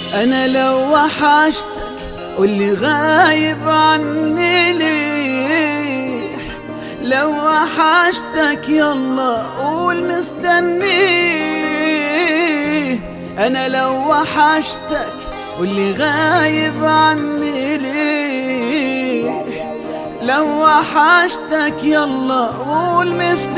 انا لو وحشتك قولي غايب عني ليه لو وحشتك يلا قول مستنيه انا لو وحشتك قولي غايب عني ليه لو وحشتك يلا قول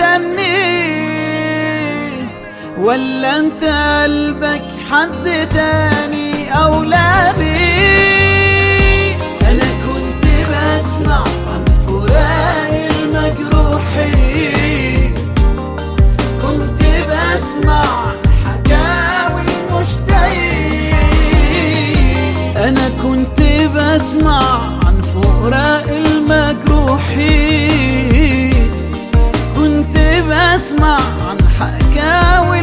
مستنيه ولا انت قلبك حد تاني اولى بيه انا كنت بسمع عن فراق المجروحين كنت بسمع حكاوي مشتاقين انا كنت بسمع عن فراق المجروحين كنت بسمع عن حكاوي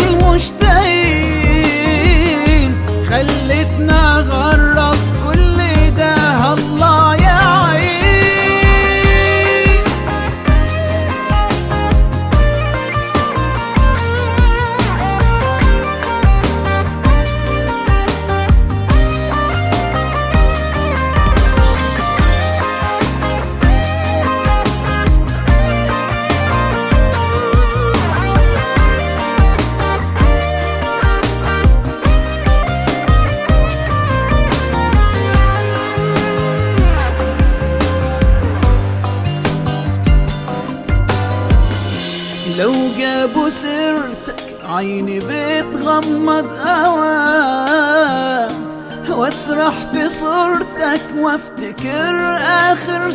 المشتاقين خلتنا اغرب كل ده الله يعين لو جابوا سيرتك عيني بتغمض اوام واسرح في صورتك وافتكر اخر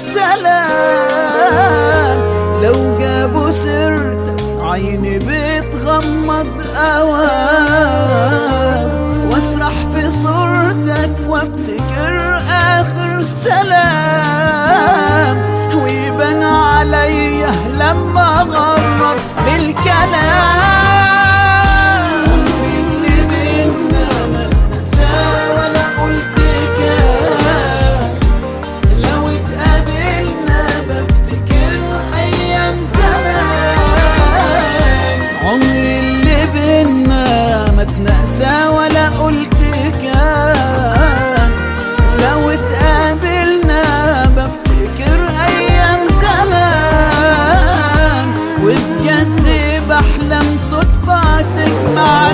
سلام لو جابوا سيرتك عيني بتغمض اوام واسرح في صورتك وافتكر اخر سلام ويبان عليا لما غرر بالكلام اللي بينا ما اتنسى ولا قلت كلام لو اتقابلنا بفتكر ايام زمان عمري اللي بينا ما اتنسى ولا قلت كان لو اتقابلنا بفتكر ايام زمان وبجد بحلم صدفة تجمع